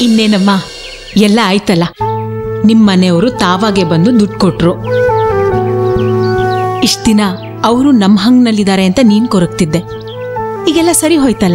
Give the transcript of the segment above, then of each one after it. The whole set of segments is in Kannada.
ಇನ್ನೇನಮ್ಮ ಎಲ್ಲ ಆಯ್ತಲ್ಲ ನಿಮ್ಮ ಮನೆಯವರು ತಾವಾಗೆ ಬಂದು ದುಡ್ಡು ಕೊಟ್ರು ಇಷ್ಟ ದಿನ ಅವರು ನಮ್ಮ ಹಂಗ್ನಲ್ಲಿದ್ದಾರೆ ಅಂತ ನೀನ್ ಕೊರಗ್ತಿದ್ದೆ ಈಗೆಲ್ಲ ಸರಿ ಹೋಯ್ತಲ್ಲ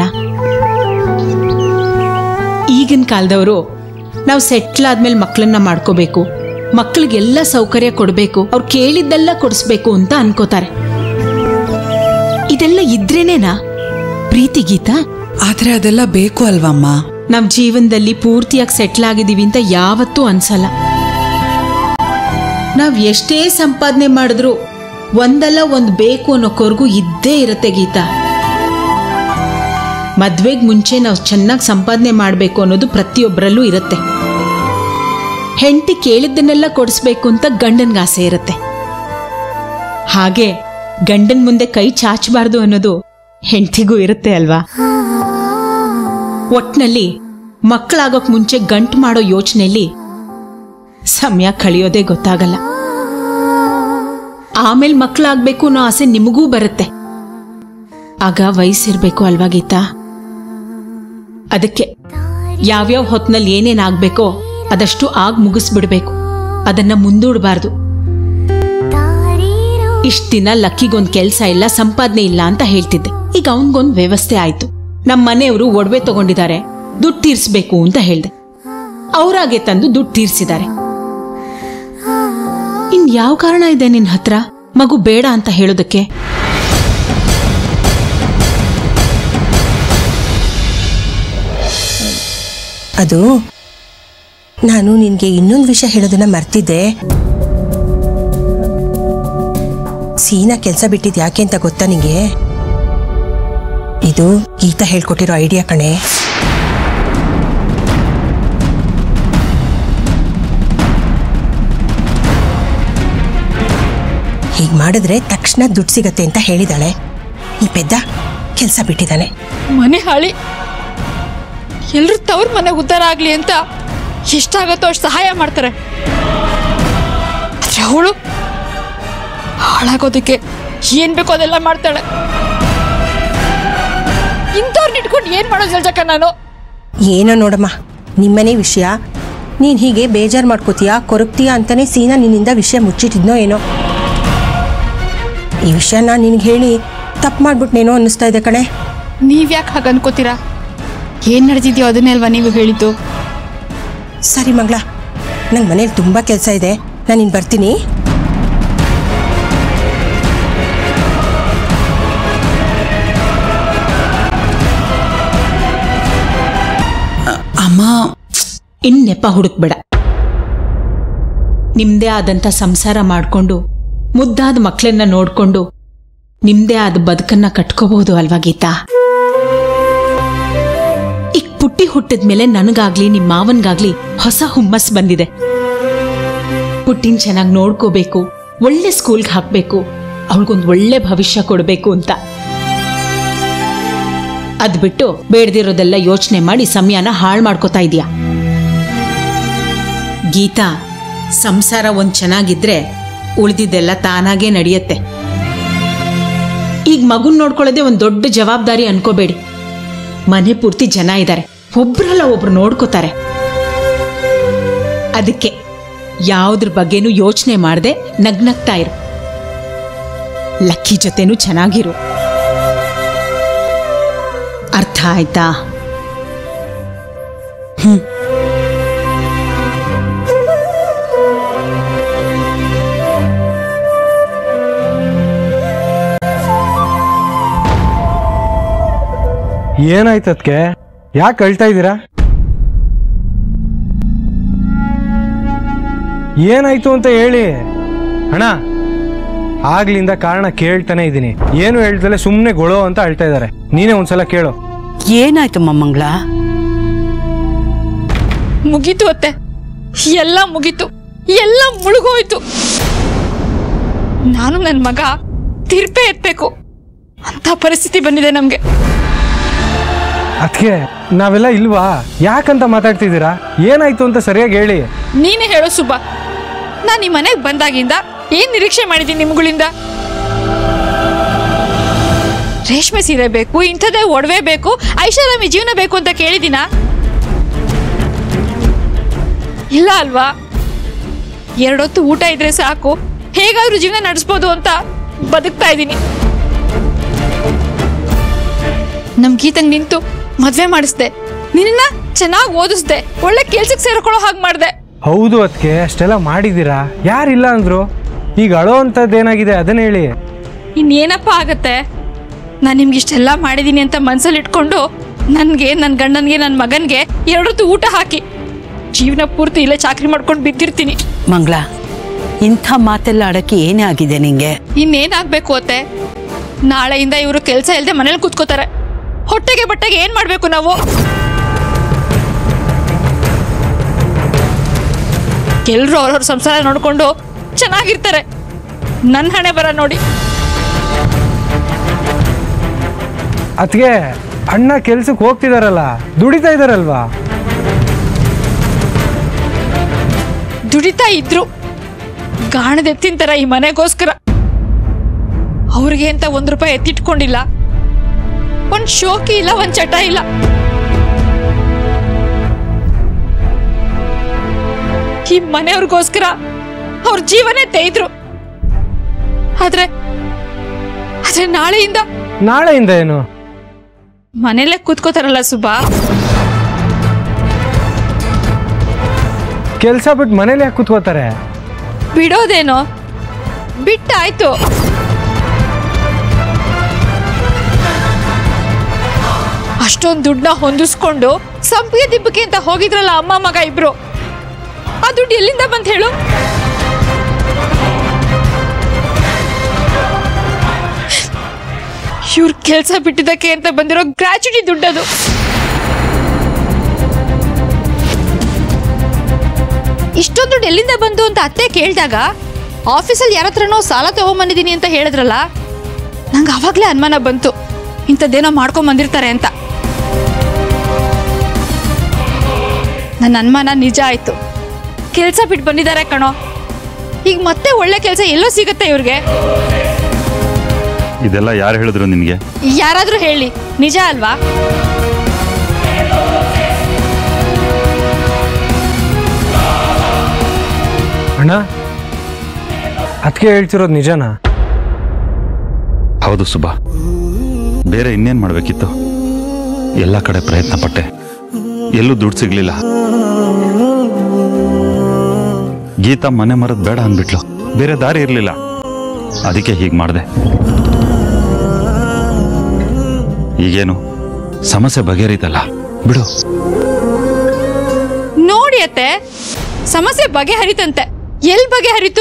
ಈಗಿನ ಕಾಲದವರು ನಾವು ಸೆಟ್ಲ್ ಆದ್ಮೇಲೆ ಮಕ್ಕಳನ್ನ ಮಾಡ್ಕೋಬೇಕು ಮಕ್ಕಳಿಗೆಲ್ಲ ಸೌಕರ್ಯ ಕೊಡಬೇಕು ಅವ್ರು ಕೇಳಿದ್ದೆಲ್ಲ ಕೊಡಿಸ್ಬೇಕು ಅಂತ ಅನ್ಕೋತಾರೆ ಇದೆಲ್ಲ ಇದ್ರೇನೇನಾ ಪ್ರೀತಿ ಗೀತಾ ಆದ್ರೆ ಅದೆಲ್ಲ ಬೇಕು ಅಲ್ವಮ್ಮ ನಾವ್ ಜೀವನದಲ್ಲಿ ಪೂರ್ತಿಯಾಗಿ ಸೆಟ್ಲ್ ಆಗಿದೀವಿ ಅಂತ ಯಾವತ್ತೂ ಅನ್ಸಲ್ಲ ನಾವ್ ಎಷ್ಟೇ ಸಂಪಾದನೆ ಮಾಡಿದ್ರು ಒಂದಲ್ಲ ಒಂದ್ ಬೇಕು ಅನ್ನೋ ಕೊರಗು ಇದ್ದೇ ಇರತ್ತೆ ಗೀತಾ ಮದ್ವೆಗ್ ಮುಂಚೆ ನಾವು ಚೆನ್ನಾಗಿ ಸಂಪಾದನೆ ಮಾಡಬೇಕು ಅನ್ನೋದು ಪ್ರತಿಯೊಬ್ಬರಲ್ಲೂ ಇರುತ್ತೆ ಹೆಂಡತಿ ಕೇಳಿದ್ದನ್ನೆಲ್ಲ ಕೊಡಿಸ್ಬೇಕು ಅಂತ ಗಂಡನ್ಗೆ ಆಸೆ ಇರುತ್ತೆ ಹಾಗೆ ಗಂಡನ್ ಮುಂದೆ ಕೈ ಚಾಚಬಾರ್ದು ಅನ್ನೋದು ಹೆಂಡತಿಗೂ ಇರುತ್ತೆ ಅಲ್ವಾ ಒಟ್ನಲ್ಲಿ ಮಕ್ಕಳಾಗೋಕ್ ಮುಂಚೆ ಗಂಟು ಮಾಡೋ ಯೋಚನೆಯಲ್ಲಿ ಸಮಯ ಕಳೆಯೋದೇ ಗೊತ್ತಾಗಲ್ಲ ಆಮೇಲೆ ಮಕ್ಕಳಾಗ್ಬೇಕು ಅನ್ನೋ ಆಸೆ ನಿಮಗೂ ಬರುತ್ತೆ ಆಗ ವಯಸ್ಸಿರ್ಬೇಕು ಅಲ್ವಾ ಗೀತಾ ಅದಕ್ಕೆ ಯಾವ್ಯಾವ ಹೊತ್ನಲ್ಲಿ ಏನೇನ್ ಆಗ್ಬೇಕೋ ಅದಷ್ಟು ಆಗ್ ಮುಗಿಸ್ಬಿಡ್ಬೇಕು ಅದನ್ನ ಮುಂದೂಡಬಾರ್ದು ಇಷ್ಟ ದಿನ ಲಕ್ಕಿಗೊಂದ್ ಕೆಲ್ಸ ಇಲ್ಲ ಸಂಪಾದನೆ ಇಲ್ಲ ಅಂತ ಹೇಳ್ತಿದ್ದೆ ಈಗ ಅವನ್ಗೊಂದ್ ವ್ಯವಸ್ಥೆ ಆಯ್ತು ನಮ್ಮ ಮನೆಯವರು ಒಡವೆ ತಗೊಂಡಿದ್ದಾರೆ ದುಡ್ಡು ತೀರ್ಸ್ಬೇಕು ಅಂತ ಹೇಳ್ದೆ ಅವರಾಗೆ ತಂದು ದುಡ್ಡು ತೀರ್ಸಿದ್ದಾರೆ ಇನ್ ಯಾವ ಕಾರಣ ಇದೆ ನಿನ್ ಹತ್ರ ಮಗು ಬೇಡ ಅಂತ ಹೇಳೋದಕ್ಕೆ ಅದು ನಾನು ನಿನಗೆ ಇನ್ನೊಂದು ವಿಷಯ ಹೇಳೋದನ್ನ ಮರ್ತಿದ್ದೆ ಸೀನಾ ಕೆಲಸ ಬಿಟ್ಟಿದ್ ಯಾಕೆ ಅಂತ ಗೊತ್ತಾ ನಿಂಗೆ ಇದು ಗೀತಾ ಹೇಳ್ಕೊಟ್ಟಿರೋ ಐಡಿಯಾ ಕಣೆ ಹೀಗೆ ಮಾಡಿದ್ರೆ ತಕ್ಷಣ ದುಡ್ಡು ಸಿಗತ್ತೆ ಅಂತ ಹೇಳಿದಾಳೆ ಈ ಪೆದ್ದ ಕೆಲಸ ಬಿಟ್ಟಿದ್ದಾನೆ ಮನೆ ಹಾಳಿ ಎಲ್ರು ತವ್ರ ಮನೆ ಉದ್ಧಾರ ಆಗ್ಲಿ ಅಂತ ಎಷ್ಟಾಗತ್ತೋ ಅಷ್ಟು ಸಹಾಯ ಮಾಡ್ತಾರೆ ಆದ್ರೆ ಅವಳು ಹಾಳಾಗೋದಕ್ಕೆ ಏನ್ ಬೇಕೋ ಅದೆಲ್ಲ ಮಾಡ್ತಾಳೆ ಇಂಥವ್ರನ್ನ ಇಟ್ಕೊಂಡು ಏನ್ ಮಾಡೋದು ಜಲ್ಜಕ್ಕ ನಾನು ಏನೋ ನೋಡಮ್ಮ ನಿಮ್ಮನೆ ವಿಷಯ ನೀನು ಹೀಗೆ ಬೇಜಾರು ಮಾಡ್ಕೋತೀಯಾ ಕೊರಗ್ತೀಯಾ ಅಂತಾನೆ ಸೀನಾ ನಿನ್ನಿಂದ ವಿಷಯ ಮುಚ್ಚಿಟ್ಟಿದ್ನೋ ಏನೋ ಈ ವಿಷಯನ ನಿನಗೆ ಹೇಳಿ ತಪ್ಪು ಮಾಡ್ಬಿಟ್ನೇನೋ ಅನ್ನಿಸ್ತಾ ಇದೆ ಕಣೆ ನೀವ್ಯಾಕೆ ಹಾಗೆ ಅನ್ಕೋತೀರಾ ಏನ್ ನಡೆದಿದ್ಯೋ ಅದನ್ನೇ ಅಲ್ವಾ ನೀವು ಹೇಳಿದ್ದು ಸರಿ ಮಗಳ ನಂಗೆ ಮನೇಲಿ ತುಂಬ ಕೆಲಸ ಇದೆ ನಾನು ಇನ್ನು ಬರ್ತೀನಿ ಅಮ್ಮ ಇನ್ ನೆಪ ಹುಡುಕ್ಬೇಡ ನಿಮ್ದೇ ಆದಂತ ಸಂಸಾರ ಮಾಡ್ಕೊಂಡು ಮುದ್ದಾದ ಮಕ್ಕಳನ್ನ ನೋಡ್ಕೊಂಡು ನಿಮ್ದೇ ಆದ ಬದುಕನ್ನ ಕಟ್ಕೋಬಹುದು ಅಲ್ವಾ ಗೀತಾ ಈಗ ಪುಟ್ಟಿ ಹುಟ್ಟಿದ್ಮೇಲೆ ನನಗಾಗ್ಲಿ ನಿಮ್ಮ ಮಾವನ್ಗಾಗ್ಲಿ ಹೊಸ ಹುಮ್ಮಸ್ ಬಂದಿದೆ ಪುಟ್ಟಿನ್ ಚೆನ್ನಾಗಿ ನೋಡ್ಕೋಬೇಕು ಒಳ್ಳೆ ಸ್ಕೂಲ್ಗೆ ಹಾಕ್ಬೇಕು ಅವಳಿಗೊಂದು ಒಳ್ಳೆ ಭವಿಷ್ಯ ಕೊಡಬೇಕು ಅಂತ ಅದ್ಬಿಟ್ಟು ಬೇಡದಿರೋದೆಲ್ಲ ಯೋಚನೆ ಮಾಡಿ ಸಮಯನ ಹಾಳು ಮಾಡ್ಕೋತಾ ಇದೀಯ ಗೀತಾ ಸಂಸಾರ ಒಂದ್ ಚೆನ್ನಾಗಿದ್ರೆ ಉಳಿದಿದ್ದೆಲ್ಲ ತಾನಾಗೇ ನಡೆಯುತ್ತೆ ಈಗ ಮಗುನ್ ನೋಡ್ಕೊಳ್ಳೋದೇ ಒಂದ್ ದೊಡ್ಡ ಜವಾಬ್ದಾರಿ ಅನ್ಕೋಬೇಡಿ ಮನೆ ಪೂರ್ತಿ ಜನ ಇದ್ದಾರೆ ಒಬ್ರಲ್ಲ ಒಬ್ರು ನೋಡ್ಕೋತಾರೆ ಅದಕ್ಕೆ ಯಾವುದ್ರ ಬಗ್ಗೆನೂ ಯೋಚನೆ ಮಾಡದೆ ನಗ್ನಗ್ತಾ ಇರು ಲಕ್ಕಿ ಜೊತೆನೂ ಚೆನ್ನಾಗಿರು ಅರ್ಥ ಆಯ್ತಾ ಏನಾಯ್ತು ಅದಕ್ಕೆ ಯಾಕೆ ಅಳ್ತಾ ಇದ್ದೀರಾ ಏನಾಯ್ತು ಅಂತ ಹೇಳಿ ಅಣ್ಣ ಆಗ್ಲಿಂದ ಕಾರಣ ಕೇಳ್ತಾನೆ ಇದ್ದೀನಿ ಏನು ಹೇಳ್ದಲೆ ಸುಮ್ಮನೆ ಗೊಳೋ ಅಂತ ಅಳ್ತಾ ಇದ್ದಾರೆ ನೀನೇ ಒಂದ್ಸಲ ಕೇಳು ಏನಾಯ್ತು ಮೊಮ್ಮಂಗ್ಳ ಮುಗೀತು ಅತ್ತೆ ಎಲ್ಲ ಮುಗೀತು ಎಲ್ಲ ಮುಳುಗೋಯ್ತು ನಾನು ನನ್ನ ಮಗ ತೀರ್ಪೇ ಎತ್ಬೇಕು ಅಂತ ಪರಿಸ್ಥಿತಿ ಬಂದಿದೆ ನಮ್ಗೆ ಅದಕ್ಕೆ ನಾವೆಲ್ಲ ಇಲ್ವಾ ಯಾಕಂತ ಮಾತಾಡ್ತಿದ್ದೀರಾ ಏನಾಯ್ತು ಅಂತ ಸರಿಯಾಗಿ ಹೇಳಿ ನೀನೇ ಹೇಳೋ ಸುಬ್ಬ ನಾನು ಈ ಮನೆಗೆ ಬಂದಾಗಿಂದ ಏನ್ ನಿರೀಕ್ಷೆ ಮಾಡಿದ್ದೀನಿ ನಿಮ್ಗಳಿಂದ ರೇಷ್ಮೆ ಸೀರೆ ಬೇಕು ಇಂಥದ್ದೇ ಒಡವೆ ಬೇಕು ಐಷಾರಾಮಿ ಜೀವನ ಬೇಕು ಅಂತ ಕೇಳಿದಿನ ಇಲ್ಲ ಅಲ್ವಾ ಎರಡೊತ್ತು ಊಟ ಇದ್ರೆ ಸಾಕು ಹೇಗಾದ್ರೂ ಜೀವನ ನಡೆಸ್ಬೋದು ಅಂತ ಬದುಕ್ತಾ ಇದ್ದೀನಿ ನಮ್ ಗೀತಂಗ್ ನಿಂತು ಮದ್ವೆ ಮಾಡಿಸ್ದೆ ನಿನ್ನ ಚೆನ್ನಾಗಿ ಓದಿಸ್ದೆ ಒಳ್ಳೆ ಕೆಲ್ಸಕ್ಕೆ ಸೇರ್ಕೊಳ್ಳೋ ಹಾಗೆ ಮಾಡ್ದೆ ಹೌದು ಅದಕ್ಕೆ ಅಷ್ಟೆಲ್ಲ ಮಾಡಿದ್ದೀರಾ ಯಾರಿಲ್ಲ ಅಂದ್ರು ಈಗ ಅಳೋ ಅಂಥದ್ದು ಏನಾಗಿದೆ ಅದನ್ನ ಹೇಳಿ ಇನ್ನೇನಪ್ಪ ಆಗತ್ತೆ ನಾನು ನಿಮ್ಗೆ ಇಷ್ಟೆಲ್ಲ ಮಾಡಿದ್ದೀನಿ ಅಂತ ಮನ್ಸಲ್ಲಿ ಇಟ್ಕೊಂಡು ನನಗೆ ನನ್ನ ಗಂಡನಿಗೆ ನನ್ನ ಮಗನಿಗೆ ಎರಡೊತ್ತು ಊಟ ಹಾಕಿ ಜೀವನ ಪೂರ್ತಿ ಇಲ್ಲೇ ಚಾಕ್ರಿ ಮಾಡ್ಕೊಂಡು ಬಿದ್ದಿರ್ತೀನಿ ಮಂಗಳ ಇಂಥ ಮಾತೆಲ್ಲ ಆಡಕ್ಕೆ ಏನೇ ಆಗಿದೆ ನಿಂಗೆ ಇನ್ನೇನಾಗಬೇಕು ಅತ್ತೆ ನಾಳೆಯಿಂದ ಇವರು ಕೆಲಸ ಇಲ್ಲದೆ ಮನೇಲಿ ಕೂತ್ಕೋತಾರೆ ಹೊಟ್ಟೆಗೆ ಬಟ್ಟೆಗೆ ಏನು ಮಾಡಬೇಕು ನಾವು ಎಲ್ಲರೂ ಅವ್ರವ್ರ ಸಂಸಾರ ನೋಡಿಕೊಂಡು ಚೆನ್ನಾಗಿರ್ತಾರೆ ನನ್ನ ಹಣೆ ಬರ ನೋಡಿ ಅದಕ್ಕೆ ಅಣ್ಣ ಕೆಲ್ಸಕ್ಕೆ ಹೋಗ್ತಿದಾರಲ್ಲ ದುಡಿತಾ ಇದಾರಲ್ವಾ ದುಡಿತಾ ಇದ್ರು ಗಾಣದೆತ್ತಿನ ಥರ ಈ ಮನೆಗೋಸ್ಕರ ಅವ್ರಿಗೆ ಅಂತ ಒಂದ್ ರೂಪಾಯಿ ಎತ್ತಿಟ್ಕೊಂಡಿಲ್ಲ ಒಂದ್ ಶೋಕಿ ಇಲ್ಲ ಒಂದ್ ಚಟ ಇಲ್ಲ ಈ ಮನೆಯವ್ರಿಗೋಸ್ಕರ ಅವ್ರ ಜೀವನೇ ತೆಯ್ದ್ರು ಆದ್ರೆ ಆದ್ರೆ ನಾಳೆಯಿಂದ ನಾಳೆಯಿಂದ ಏನು ಮನೇಲೆ ಕೂತ್ಕೋತಾರಲ್ಲ ಸುಬಾ ಕೆಲಸ ಬಿಟ್ಟು ಮನೇಲಿ ಯಾಕೆ ಕೂತ್ಕೋತಾರೆ ಬಿಡೋದೇನೋ ಬಿಟ್ಟಾಯ್ತು ಅಷ್ಟೊಂದು ದುಡ್ಡನ್ನ ಹೊಂದಿಸ್ಕೊಂಡು ಸಂಪಿಗೆ ದಿಬ್ಬಕ್ಕೆ ಅಂತ ಹೋಗಿದ್ರಲ್ಲ ಅಮ್ಮ ಮಗ ಇಬ್ರು ಆ ದುಡ್ಡು ಎಲ್ಲಿಂದ ಬಂತ ಹೇಳು ಇವ್ರ ಕೆಲಸ ಬಿಟ್ಟಿದ್ದಕ್ಕೆ ಅಂತ ಬಂದಿರೋ ಗ್ರಾಚ್ಯುಟಿ ದುಡ್ಡದು ಇಷ್ಟೊಂದು ದುಡ್ಡು ಎಲ್ಲಿಂದ ಬಂತು ಅಂತ ಅತ್ತೆ ಕೇಳಿದಾಗ ಆಫೀಸಲ್ಲಿ ಯಾರ ಹತ್ರನೋ ಸಾಲ ತಗೊಂಬಂದಿದ್ದೀನಿ ಅಂತ ಹೇಳಿದ್ರಲ್ಲ ನಂಗೆ ಅವಾಗಲೇ ಅನುಮಾನ ಬಂತು ಇಂಥದ್ದೇನೋ ಮಾಡ್ಕೊಂಡ್ ಬಂದಿರ್ತಾರೆ ಅಂತ ನನ್ನ ಅನುಮಾನ ನಿಜ ಆಯ್ತು ಕೆಲಸ ಬಿಟ್ಟು ಬಂದಿದ್ದಾರೆ ಕಣೋ ಈಗ ಮತ್ತೆ ಒಳ್ಳೆ ಕೆಲಸ ಎಲ್ಲೋ ಸಿಗುತ್ತೆ ಇವ್ರಿಗೆ ಇದೆಲ್ಲ ಯಾರು ಹೇಳಿದ್ರು ನಿನಗೆ ಯಾರಾದ್ರೂ ಹೇಳಿ ನಿಜ ಅಲ್ವಾ ಅಣ್ಣ ಅದಕ್ಕೆ ಹೇಳ್ತಿರೋದು ನಿಜನಾ ಹೌದು ಸುಬಾ ಬೇರೆ ಇನ್ನೇನು ಮಾಡಬೇಕಿತ್ತು ಎಲ್ಲ ಕಡೆ ಪ್ರಯತ್ನ ಪಟ್ಟೆ ಎಲ್ಲೂ ದುಡ್ಡು ಸಿಗ್ಲಿಲ್ಲ ಗೀತಾ ಮನೆ ಮರದ್ ಬೇಡ ಅಂದ್ಬಿಟ್ಲು ಬೇರೆ ದಾರಿ ಇರಲಿಲ್ಲ ಅದಕ್ಕೆ ಹೀಗೆ ಮಾಡಿದೆ ಈಗೇನು ಸಮಸ್ಯೆ ಬಗೆಹರಿತಲ್ಲ ಬಿಡು ನೋಡಿ ಅತ್ತೆ ಸಮಸ್ಯೆ ಬಗೆಹರಿತಂತೆ ಎಲ್ ಬಗೆಹರಿತು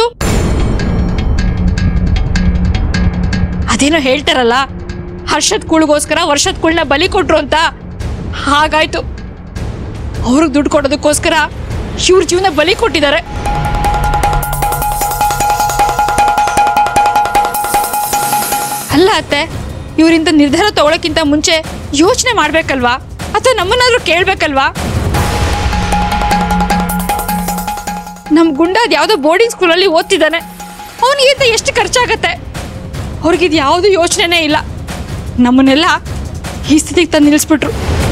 ಅದೇನೋ ಹೇಳ್ತಾರಲ್ಲ ಹರ್ಷದ್ ಕೂಳಿಗೋಸ್ಕರ ವರ್ಷದ ಕೂಳನ್ನ ಬಲಿ ಕೊಟ್ರು ಅಂತ ಹಾಗಾಯ್ತು ಅವ್ರಿಗೆ ದುಡ್ಡು ಕೊಡೋದಕ್ಕೋಸ್ಕರ ಇವ್ರ ಜೀವನ ಬಲಿ ಕೊಟ್ಟಿದ್ದಾರೆ ಅಲ್ಲ ಅತ್ತೆ ಇವರಿಂದ ನಿರ್ಧಾರ ತಗೊಳಕ್ಕಿಂತ ಮುಂಚೆ ಯೋಚನೆ ಮಾಡ್ಬೇಕಲ್ವಾ ಅಥವಾ ನಮ್ಮನ್ನಾದ್ರೂ ಕೇಳ್ಬೇಕಲ್ವಾ ನಮ್ ಗುಂಡ ಅದ್ ಯಾವ್ದೋ ಬೋರ್ಡಿಂಗ್ ಸ್ಕೂಲಲ್ಲಿ ಓದ್ತಿದ್ದಾನೆ ಅವನಿಗೆ ಅಂತ ಎಷ್ಟು ಖರ್ಚಾಗತ್ತೆ ಅವ್ರಿಗಿದ್ ಯಾವುದು ಯೋಚನೆನೇ ಇಲ್ಲ ನಮ್ಮನ್ನೆಲ್ಲ ಈ ಸ್ಥಿತಿಗೆ ತಂದು ನಿಲ್ಲಿಸ್ಬಿಟ್ರು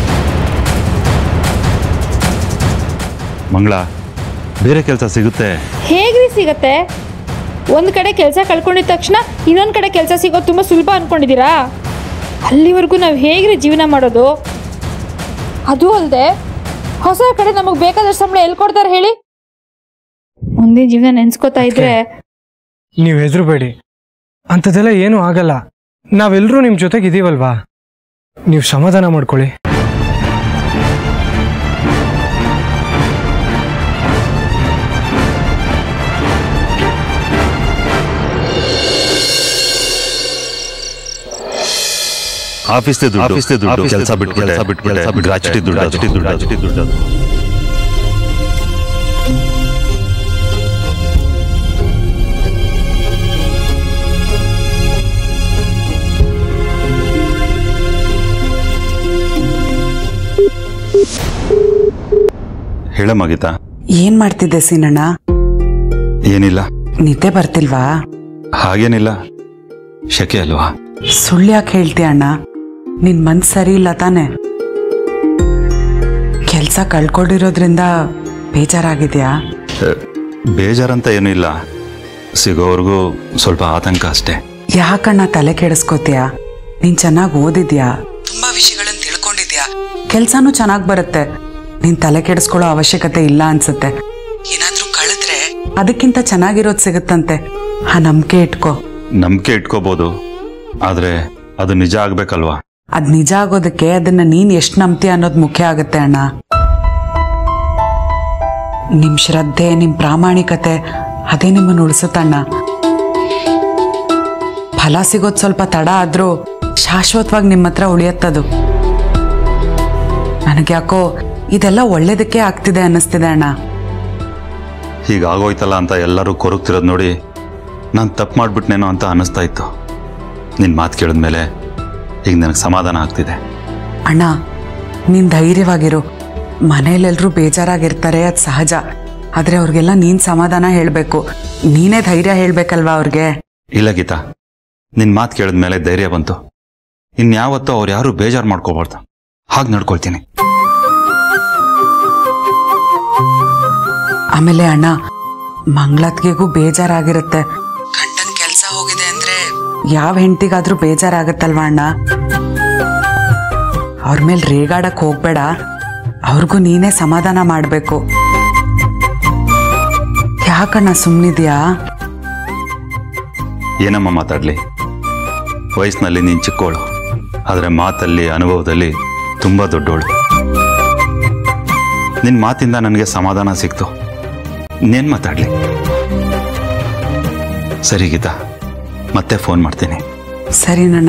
ಮಂಗಳ ಬೇರೆ ಕೆಲಸ ಸಿಗುತ್ತೆ ಹೇಗ್ರಿ ಸಿಗತ್ತೆ ಒಂದು ಕಡೆ ಕೆಲಸ ಕಳ್ಕೊಂಡಿದ ತಕ್ಷಣ ಇನ್ನೊಂದು ಕಡೆ ಕೆಲಸ ಸಿಗೋದು ತುಂಬ ಸುಲಭ ಅನ್ಕೊಂಡಿದ್ದೀರಾ ಅಲ್ಲಿವರೆಗೂ ನಾವು ಹೇಗ್ರಿ ಜೀವನ ಮಾಡೋದು ಅದು ಅಲ್ಲದೆ ಹೊಸ ಕಡೆ ನಮಗೆ ಬೇಕಾದಷ್ಟು ಸಂಬಳ ಎಲ್ಲಿ ಕೊಡ್ತಾರೆ ಹೇಳಿ ಮುಂದಿನ ಜೀವನ ನೆನ್ಸ್ಕೊತಾ ಇದ್ರೆ ನೀವು ಹೆದರಬೇಡಿ ಅಂಥದ್ದೆಲ್ಲ ಏನೂ ಆಗಲ್ಲ ನಾವೆಲ್ಲರೂ ನಿಮ್ಮ ಜೊತೆಗೆ ಇದೀವಲ್ವಾ ನೀವು ಸಮಾಧಾನ ಮಾಡ್ಕೊಳ್ಳಿ ಆಫೀಸ್ ದುಡ್ಡು ಆಫೀಸ್ ದುಡ್ಡು ಕೆಲಸ ಬಿಟ್ಟು ಕೆಲಸ ಬಿಟ್ಟು ಕೆಲಸ ಬಿಟ್ಟು ಗ್ರಾಚ್ಯುಟಿ ದುಡ್ಡು ಗ್ರಾಚ್ಯುಟಿ ದುಡ್ಡು ಗ್ರಾಚ್ಯುಟಿ ದುಡ್ಡು ಅದು. ಹೇಳಮ್ಮ ಗೀತಾ ಏನ್ ಮಾಡ್ತಿದ್ದೆ ಸೀನಣ್ಣ ಏನಿಲ್ಲ ನಿದ್ದೆ ಬರ್ತಿಲ್ವಾ ಹಾಗೇನಿಲ್ಲ ಶಕೆ ಅಲ್ವಾ ಸುಳ್ಳು ಯಾಕೆ ಹೇಳ್ತೀಯ ಅಣ್ಣ ನಿನ್ ಮನ್ಸ್ ಸರಿ ಇಲ್ಲ ತಾನೆ ಕೆಲ್ಸ ಕಳ್ಕೊಂಡಿರೋದ್ರಿಂದ ಬೇಜಾರಾಗಿದೆಯಾ ಬೇಜಾರಂತ ಏನೂ ಇಲ್ಲ ಸಿಗೋವರೆಗೂ ಸ್ವಲ್ಪ ಆತಂಕ ಅಷ್ಟೇ ಯಾಕಣ್ಣ ತಲೆ ಕೆಡಿಸ್ಕೋತೀಯ ನೀನ್ ಚೆನ್ನಾಗಿ ಓದಿದ್ಯಾ ತುಂಬಾ ವಿಷಯಗಳನ್ನ ತಿಳ್ಕೊಂಡಿದ್ಯಾ ಕೆಲ್ಸಾನು ಚೆನ್ನಾಗಿ ಬರುತ್ತೆ ನೀನ್ ತಲೆ ಕೆಡಿಸ್ಕೊಳ್ಳೋ ಅವಶ್ಯಕತೆ ಇಲ್ಲ ಅನ್ಸುತ್ತೆ ಏನಾದ್ರೂ ಕಳೆದ್ರೆ ಅದಕ್ಕಿಂತ ಚೆನ್ನಾಗಿರೋದ್ ಸಿಗುತ್ತಂತೆ ಆ ನಂಬಿಕೆ ಇಟ್ಕೋ ನಂಬಿಕೆ ಇಟ್ಕೋಬೋದು ಆದರೆ ಅದು ನಿಜ ಆಗ್ಬೇಕಲ್ವಾ ಅದ್ ನಿಜ ಆಗೋದಕ್ಕೆ ಅದನ್ನ ನೀನ್ ಎಷ್ಟ್ ನಂಬ್ತೀಯ ಅನ್ನೋದು ಮುಖ್ಯ ಆಗುತ್ತೆ ಅಣ್ಣ ನಿಮ್ ಶ್ರದ್ಧೆ ನಿಮ್ ಪ್ರಾಮಾಣಿಕತೆ ಅದೇ ನಿಮ್ಮನ್ನ ಉಳಿಸುತ್ತಣ್ಣ ಫಲ ಸಿಗೋದ್ ಸ್ವಲ್ಪ ತಡ ಆದ್ರೂ ಶಾಶ್ವತವಾಗಿ ನಿಮ್ಮ ಹತ್ರ ಉಳಿಯತ್ತದು ನನಗ್ಯಾಕೋ ಇದೆಲ್ಲ ಒಳ್ಳೇದಕ್ಕೆ ಆಗ್ತಿದೆ ಅನ್ನಿಸ್ತಿದೆ ಅಣ್ಣ ಹೀಗಾಗೋಯ್ತಲ್ಲ ಅಂತ ಎಲ್ಲರೂ ಕೊರಗ್ತಿರೋದು ನೋಡಿ ನಾನು ತಪ್ಪು ಮಾಡಿಬಿಟ್ನೇನೋ ಅಂತ ಅನ್ನಿಸ್ತಾ ಇತ್ತು ನಿನ್ನ ಮಾತು ಕೇಳಿದ್ಮೇಲೆ ಈಗ ನನಗೆ ಸಮಾಧಾನ ಆಗ್ತಿದೆ ಅಣ್ಣ ನೀನ್ ಧೈರ್ಯವಾಗಿರು ಮನೇಲೆಲ್ರೂ ಬೇಜಾರಾಗಿರ್ತಾರೆ ಅದು ಸಹಜ ಆದ್ರೆ ಅವ್ರಿಗೆಲ್ಲ ನೀನ್ ಸಮಾಧಾನ ಹೇಳ್ಬೇಕು ನೀನೇ ಧೈರ್ಯ ಹೇಳ್ಬೇಕಲ್ವಾ ಅವ್ರಿಗೆ ಇಲ್ಲ ಗೀತಾ ನಿನ್ನ ಮಾತು ಕೇಳಿದ್ಮೇಲೆ ಧೈರ್ಯ ಬಂತು ಇನ್ಯಾವತ್ತೂ ಅವ್ರು ಯಾರು ಬೇಜಾರು ಮಾಡ್ಕೋಬಾರ್ದು ಹಾಗೆ ನಡ್ಕೊಳ್ತೀನಿ ಆಮೇಲೆ ಅಣ್ಣ ಮಂಗಳತ್ಗೆಗೂ ಬೇಜಾರಾಗಿರುತ್ತೆ ಗಂಡನ್ ಕೆಲ್ಸ ಹೋಗಿದೆ ಅಂದ್ರೆ ಯಾವ ಹೆಂಡತಿಗಾದ್ರೂ ಬೇಜಾರಾಗತ್ತಲ್ವಾ ಅಣ್ಣ ಅವ್ರ ಮೇಲೆ ರೇಗಾಡಕ್ ಹೋಗ್ಬೇಡ ಅವ್ರಿಗೂ ನೀನೇ ಸಮಾಧಾನ ಮಾಡ್ಬೇಕು ಯಾಕಣ್ಣ ಸುಮ್ಮನಿದ್ಯಾ ಏನಮ್ಮ ಮಾತಾಡಲಿ ವಯಸ್ಸಿನಲ್ಲಿ ನೀನು ಚಿಕ್ಕವಳು ಆದರೆ ಮಾತಲ್ಲಿ ಅನುಭವದಲ್ಲಿ ತುಂಬ ದೊಡ್ಡವಳು ನಿನ್ನ ಮಾತಿಂದ ನನಗೆ ಸಮಾಧಾನ ಸಿಕ್ತು ಇನ್ನೇನು ಮಾತಾಡಲಿ ಸರಿ ಗೀತಾ ಮತ್ತೆ ಫೋನ್ ಮಾಡ್ತೀನಿ ಸರಿನಣ್ಣ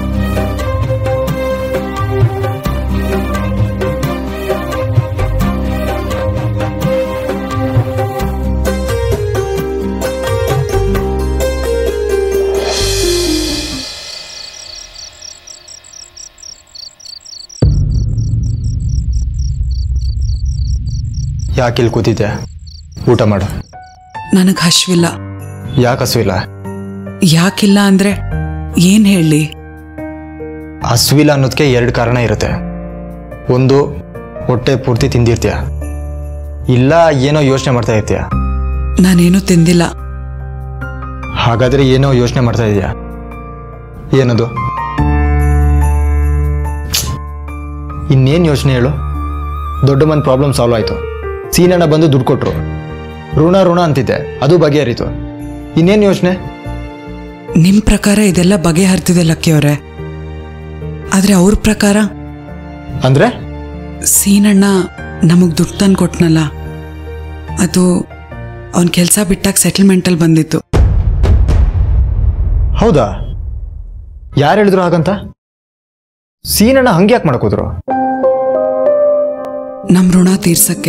ಯಾಕೆ ಇಲ್ಲಿ ಕೂತಿದ್ದೆ ಊಟ ಮಾಡು ನನಗೆ ಹಶ್ವಿಲ್ಲ ಯಾಕೆ ಹಸುವಿಲ್ಲ ಯಾಕಿಲ್ಲ ಅಂದ್ರೆ ಏನ್ ಹೇಳಿ ಹಸುವಿಲ್ಲ ಅನ್ನೋದಕ್ಕೆ ಎರಡು ಕಾರಣ ಇರುತ್ತೆ ಒಂದು ಹೊಟ್ಟೆ ಪೂರ್ತಿ ತಿಂದಿರ್ತೀಯ ಇಲ್ಲ ಏನೋ ಯೋಚನೆ ಮಾಡ್ತಾ ಇರ್ತೀಯ ನಾನೇನು ತಿಂದಿಲ್ಲ ಹಾಗಾದ್ರೆ ಏನೋ ಯೋಚನೆ ಮಾಡ್ತಾ ಇದೀಯಾ ಏನದು ಇನ್ನೇನು ಯೋಚನೆ ಹೇಳು ದೊಡ್ಡ ಮಂದಿ ಪ್ರಾಬ್ಲಮ್ ಸಾಲ್ವ್ ಆಯಿತು ಸೀನಣ್ಣ ಬಂದು ದುಡ್ಡು ಕೊಟ್ರು ಋಣ ಋಣ ಅಂತಿದ್ದೆ ಅದು ಬಗೆಹರಿತು ಇನ್ನೇನು ಯೋಚನೆ ನಿಮ್ ಪ್ರಕಾರ ಇದೆಲ್ಲ ಬಗೆಹರ್ತಿದೆ ಲಕ್ಕಿಯವ್ರೆ ಆದ್ರೆ ಅವ್ರ ಪ್ರಕಾರ ಅಂದ್ರೆ ಸೀನಣ್ಣ ನಮಗ್ ದುಡ್ಡು ತಂದು ಕೊಟ್ನಲ್ಲ ಅದು ಅವನ್ ಕೆಲಸ ಬಿಟ್ಟಾಗ ಸೆಟಲ್ಮೆಂಟಲ್ಲಿ ಬಂದಿತ್ತು ಹೌದಾ ಯಾರು ಹೇಳಿದ್ರು ಹಾಗಂತ ಸೀನಣ್ಣ ಹಂಗೆ ಯಾಕೆ ಮಾಡ್ಕೋದ್ರು ನಮ್ ಋಣ ತೀರ್ಸಕ್ಕೆ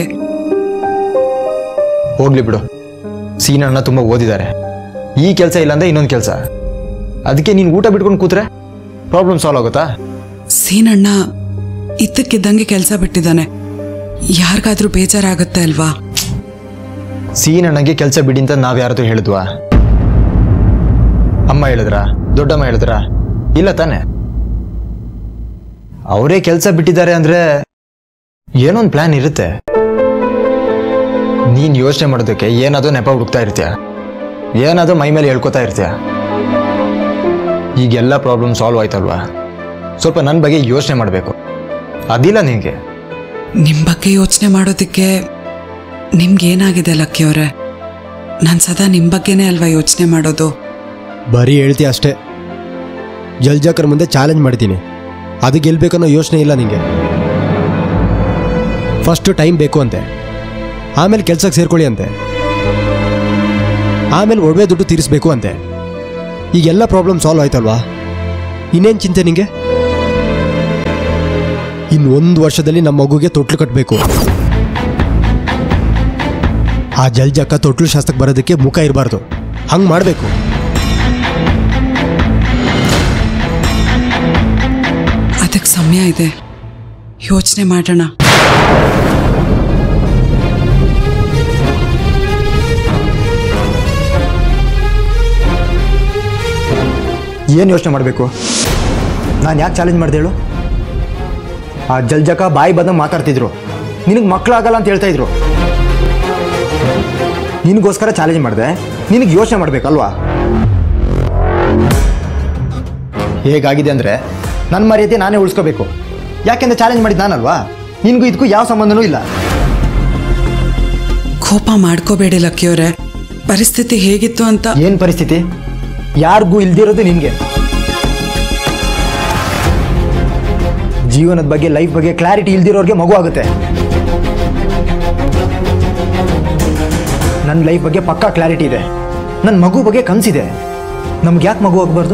ಹೋಗ್ಲಿ ಬಿಡು ಸೀನಣ್ಣ ತುಂಬ ಓದಿದ್ದಾರೆ ಈ ಕೆಲಸ ಇಲ್ಲಾಂದ್ರೆ ಇನ್ನೊಂದು ಕೆಲಸ ಅದಕ್ಕೆ ನೀನು ಊಟ ಬಿಟ್ಕೊಂಡು ಕೂತ್ರೆ ಪ್ರಾಬ್ಲಮ್ ಸಾಲ್ವ್ ಆಗುತ್ತಾ ಸೀನಣ್ಣ ಇದ್ದಕ್ಕಿದ್ದಂಗೆ ಕೆಲಸ ಬಿಟ್ಟಿದ್ದಾನೆ ಯಾರಿಗಾದ್ರೂ ಬೇಜಾರಾಗತ್ತೆ ಅಲ್ವಾ ಸೀನಣ್ಣಗೆ ಕೆಲಸ ಬಿಡಿ ಅಂತ ನಾವು ಯಾರಾದ್ರೂ ಹೇಳಿದ್ವಾ ಅಮ್ಮ ಹೇಳಿದ್ರಾ ದೊಡ್ಡಮ್ಮ ಹೇಳಿದ್ರಾ ಇಲ್ಲ ತಾನೆ ಅವರೇ ಕೆಲಸ ಬಿಟ್ಟಿದ್ದಾರೆ ಅಂದ್ರೆ ಏನೋ ಒಂದು ಪ್ಲಾನ್ ಇರುತ್ತೆ ನೀನ್ ಯೋಚನೆ ಮಾಡೋದಕ್ಕೆ ಏನಾದರೂ ನೆಪ ಹುಡುಕ್ತಾ ಇರ್ತೀಯ ಏನಾದರೂ ಮೈ ಮೇಲೆ ಹೇಳ್ಕೊತಾ ಇರ್ತೀಯ ಈಗೆಲ್ಲ ಪ್ರಾಬ್ಲಮ್ ಸಾಲ್ವ್ ಆಯ್ತಲ್ವಾ ಸ್ವಲ್ಪ ನನ್ನ ಬಗ್ಗೆ ಯೋಚನೆ ಮಾಡಬೇಕು ಅದಿಲ್ಲ ನಿನಗೆ ನಿಮ್ ಬಗ್ಗೆ ಯೋಚನೆ ಮಾಡೋದಕ್ಕೆ ನಿಮ್ಗೇನಾಗಿದೆ ಲಕ್ಕಿಯವ್ರೆ ನಾನು ಸದಾ ನಿಮ್ ಬಗ್ಗೆನೇ ಅಲ್ವಾ ಯೋಚನೆ ಮಾಡೋದು ಬರೀ ಹೇಳ್ತೀಯ ಅಷ್ಟೇ ಜಲ್ಜಾಕರ್ ಮುಂದೆ ಚಾಲೆಂಜ್ ಮಾಡಿದ್ದೀನಿ ಅದು ಗೆಲ್ಬೇಕನ್ನೋ ಯೋಚನೆ ಇಲ್ಲ ನಿಂಗೆ ಫಸ್ಟು ಟೈಮ್ ಬೇಕು ಅಂತೆ ಆಮೇಲೆ ಕೆಲ್ಸಕ್ಕೆ ಸೇರ್ಕೊಳ್ಳಿ ಅಂತೆ ಆಮೇಲೆ ಒಡವೆ ದುಡ್ಡು ತೀರಿಸ್ಬೇಕು ಅಂತೆ ಈಗೆಲ್ಲ ಪ್ರಾಬ್ಲಮ್ ಸಾಲ್ವ್ ಆಯ್ತಲ್ವಾ ಇನ್ನೇನು ಚಿಂತೆ ನಿಂಗೆ ಇನ್ನು ಒಂದು ವರ್ಷದಲ್ಲಿ ನಮ್ಮ ಮಗುಗೆ ತೊಟ್ಲು ಕಟ್ಟಬೇಕು ಆ ಜಲ್ಜಕ್ಕ ತೊಟ್ಲು ಶಾಸ್ತ್ರಕ್ಕೆ ಬರೋದಕ್ಕೆ ಮುಖ ಇರಬಾರ್ದು ಹಂಗೆ ಮಾಡಬೇಕು ಅದಕ್ಕೆ ಸಮಯ ಇದೆ ಯೋಚನೆ ಮಾಡೋಣ ಏನು ಯೋಚನೆ ಮಾಡಬೇಕು ನಾನು ಯಾಕೆ ಚಾಲೆಂಜ್ ಮಾಡಿದೆ ಹೇಳು ಆ ಜಲ್ಜಕ ಬಾಯಿ ಬಂದಂಗೆ ಮಾತಾಡ್ತಿದ್ರು ನಿನಗೆ ಮಕ್ಕಳಾಗಲ್ಲ ಅಂತ ಹೇಳ್ತಾ ಇದ್ರು ನಿನಗೋಸ್ಕರ ಚಾಲೆಂಜ್ ಮಾಡಿದೆ ನಿನಗೆ ಯೋಚನೆ ಮಾಡಬೇಕಲ್ವಾ ಹೇಗಾಗಿದೆ ಅಂದರೆ ನನ್ನ ಮರ್ಯಾದೆ ನಾನೇ ಉಳಿಸ್ಕೋಬೇಕು ಯಾಕೆಂದ್ರೆ ಚಾಲೆಂಜ್ ಮಾಡಿದ್ದು ನಾನಲ್ವಾ ನಿನಗೂ ಇದಕ್ಕೂ ಯಾವ ಸಂಬಂಧನೂ ಇಲ್ಲ ಕೋಪ ಮಾಡ್ಕೋಬೇಡಿ ಲಕ್ಕಿಯವರೇ ಪರಿಸ್ಥಿತಿ ಹೇಗಿತ್ತು ಅಂತ ಏನು ಪರಿಸ್ಥಿತಿ ಯಾರಿಗೂ ಇಲ್ದಿರೋದು ನಿನಗೆ ಜೀವನದ ಬಗ್ಗೆ ಲೈಫ್ ಬಗ್ಗೆ ಕ್ಲಾರಿಟಿ ಇಲ್ದಿರೋರಿಗೆ ಮಗು ಆಗುತ್ತೆ ನನ್ನ ಲೈಫ್ ಬಗ್ಗೆ ಪಕ್ಕಾ ಕ್ಲಾರಿಟಿ ಇದೆ ನನ್ನ ಮಗು ಬಗ್ಗೆ ಕನಸಿದೆ ನಮ್ಗೆ ಯಾಕೆ ಮಗು ಆಗಬಾರ್ದು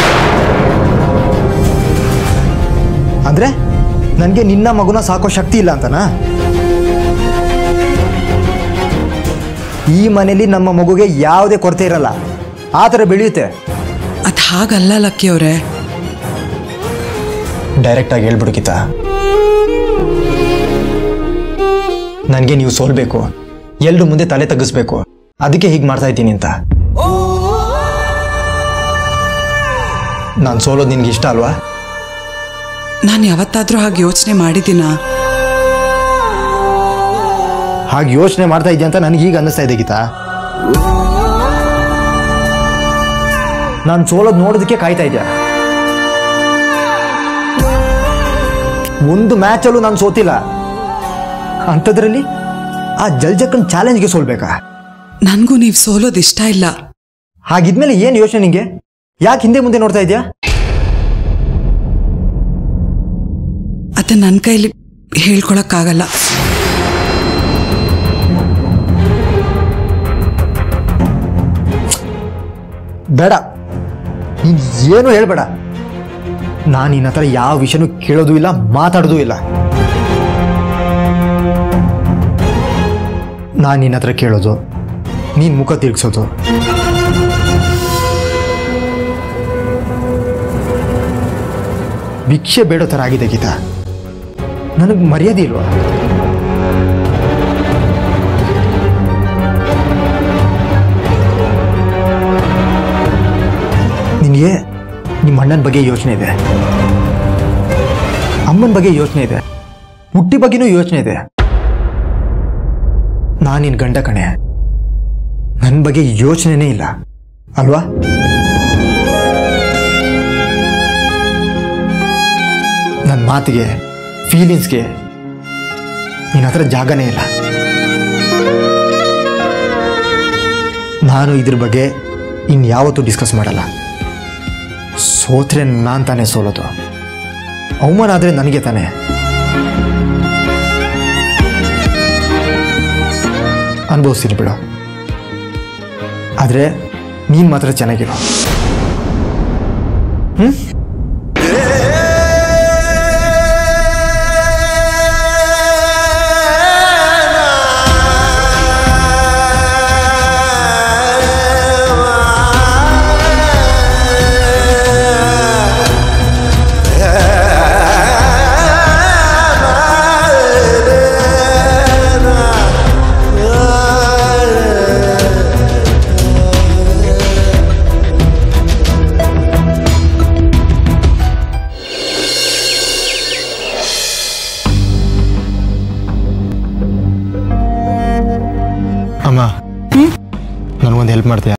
ಅಂದರೆ ನನಗೆ ನಿನ್ನ ಮಗುನ ಸಾಕೋ ಶಕ್ತಿ ಇಲ್ಲ ಅಂತನಾ ಈ ಮನೇಲಿ ನಮ್ಮ ಮಗುಗೆ ಯಾವುದೇ ಕೊರತೆ ಇರಲ್ಲ ಆ ಥರ ಬೆಳೆಯುತ್ತೆ ಅದು ಹಾಗಲ್ಲ ಲಕ್ಕಿಯವರೇ ಡೈರೆಕ್ಟಾಗಿ ಹೇಳ್ಬಿಡು ಗೀತಾ ನನಗೆ ನೀವು ಸೋಲ್ಬೇಕು ಎಲ್ರು ಮುಂದೆ ತಲೆ ತಗ್ಗಿಸ್ಬೇಕು ಅದಕ್ಕೆ ಹೀಗೆ ಮಾಡ್ತಾ ಇದ್ದೀನಿ ಅಂತ ನಾನು ಸೋಲೋದು ನಿನ್ಗೆ ಇಷ್ಟ ಅಲ್ವಾ ನಾನು ಯಾವತ್ತಾದ್ರೂ ಹಾಗೆ ಯೋಚನೆ ಮಾಡಿದ್ದೀನಾ ಹಾಗೆ ಯೋಚನೆ ಮಾಡ್ತಾ ಇದೆಯಾ ಅಂತ ನನಗೆ ಈಗ ಅನ್ನಿಸ್ತಾ ಇದೆ ಗೀತಾ ನಾನು ಸೋಲೋದು ನೋಡೋದಕ್ಕೆ ಕಾಯ್ತಾ ಇದೆಯಾ ಒಂದು ಮ್ಯಾಚಲ್ಲೂ ನಾನು ಸೋತಿಲ್ಲ ಅಂಥದ್ರಲ್ಲಿ ಆ ಜಲ್ಜಕ್ಕನ್ ಚಾಲೆಂಜ್ಗೆ ಸೋಲ್ಬೇಕಾ ನನಗೂ ನೀವು ಸೋಲೋದು ಇಷ್ಟ ಇಲ್ಲ ಹಾಗಿದ್ಮೇಲೆ ಏನು ಯೋಚನೆ ನಿಂಗೆ ಯಾಕೆ ಹಿಂದೆ ಮುಂದೆ ನೋಡ್ತಾ ಇದೆಯಾ ಅದು ನನ್ನ ಕೈಲಿ ಹೇಳ್ಕೊಳಕ್ಕಾಗಲ್ಲ ಬೇಡ ನೀನು ಏನು ಹೇಳ್ಬೇಡ ನಾನು ನಿನ್ನ ಹತ್ರ ಯಾವ ವಿಷಯನೂ ಕೇಳೋದು ಇಲ್ಲ ಮಾತಾಡೋದು ಇಲ್ಲ ನಾನು ನಿನ್ನ ಹತ್ರ ಕೇಳೋದು ನೀನು ಮುಖ ತಿರ್ಗಿಸೋದು ಭಿಕ್ಷೆ ಬೇಡೋ ಥರ ಆಗಿದೆ ಗೀತಾ ನನಗೆ ಮರ್ಯಾದೆ ಇಲ್ವಾ ನಿನಗೆ ನಿಮ್ಮ ಅಣ್ಣನ ಬಗ್ಗೆ ಯೋಚನೆ ಇದೆ ಅಮ್ಮನ ಬಗ್ಗೆ ಯೋಚನೆ ಇದೆ ಹುಟ್ಟಿ ಬಗ್ಗೆನೂ ಯೋಚನೆ ಇದೆ ನಾನು ನಿನ್ನ ಗಂಡ ಕಣೆ ನನ್ನ ಬಗ್ಗೆ ಯೋಚನೆನೇ ಇಲ್ಲ ಅಲ್ವಾ ನನ್ನ ಮಾತಿಗೆ ಫೀಲಿಂಗ್ಸ್ಗೆ ನಿನ್ನ ಹತ್ರ ಜಾಗನೇ ಇಲ್ಲ ನಾನು ಇದ್ರ ಬಗ್ಗೆ ಇನ್ಯಾವತ್ತೂ ಡಿಸ್ಕಸ್ ಮಾಡಲ್ಲ ಸೋತ್ರೆ ನಾನು ತಾನೇ ಸೋಲೋದು ಅವಮಾನ ಆದರೆ ನನಗೆ ತಾನೇ ಅನುಭವಿಸ್ತೀನಿ ಬಿಡು ಆದರೆ ನೀನು ಮಾತ್ರ ಚೆನ್ನಾಗಿರೋ ಹ್ಞೂ ಅಮ್ಮ ನನಗೊಂದು ಹೆಲ್ಪ್ ಮಾಡ್ತೀಯಾ